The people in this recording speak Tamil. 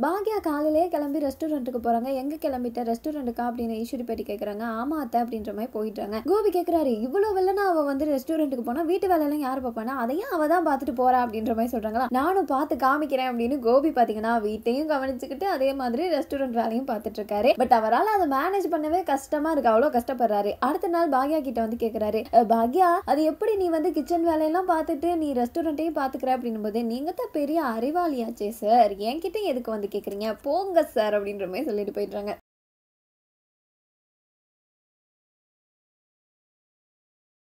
பாக்யா காலையிலேயே கிளம்பி ரெஸ்டாரண்ட்டுக்கு போறாங்க எங்க கிளம்பிட்ட ரெஸ்டாரண்ட்டுக்கா அப்படின்னு ஈஸ்வரி பேட்டி கேக்குறாங்க ஆமா அத்தை அப்படின்ற மாதிரி போயிட்டாங்க கோபி கேக்குறாரு இவ்வளவு வெள்ளனா அவ வந்து ரெஸ்டாரண்ட்டுக்கு போனா வீட்டு வேலையெல்லாம் யாரு பார்ப்பானா அதையும் அவ தான் பார்த்துட்டு போறா அப்படின்ற மாதிரி சொல்றாங்களா நானும் பார்த்து காமிக்கிறேன் அப்படின்னு கோபி பாத்தீங்கன்னா வீட்டையும் கவனிச்சுக்கிட்டு அதே மாதிரி ரெஸ்டாரண்ட் வேலையும் பார்த்துட்டு இருக்காரு பட் அவரால் அதை மேனேஜ் பண்ணவே கஷ்டமா இருக்கு அவ்வளோ கஷ்டப்படுறாரு அடுத்த நாள் பாக்யா கிட்ட வந்து கேக்குறாரு "அஹ், பாக்யா அது எப்படி நீ வந்து கிச்சன் வேலையெல்லாம் பார்த்துட்டு நீ ரெஸ்டாரண்ட்டையும் பார்த்துக்கிற அப்படின்னும் போது நீங்க தான் பெரிய அறிவாளியாச்சே சார் என்கிட்ட எதுக்கு வந்து கேக்குறீங்க போங்க சார் அப்படின்ற மாதிரி சொல்லிட்டு போயிடுறாங்க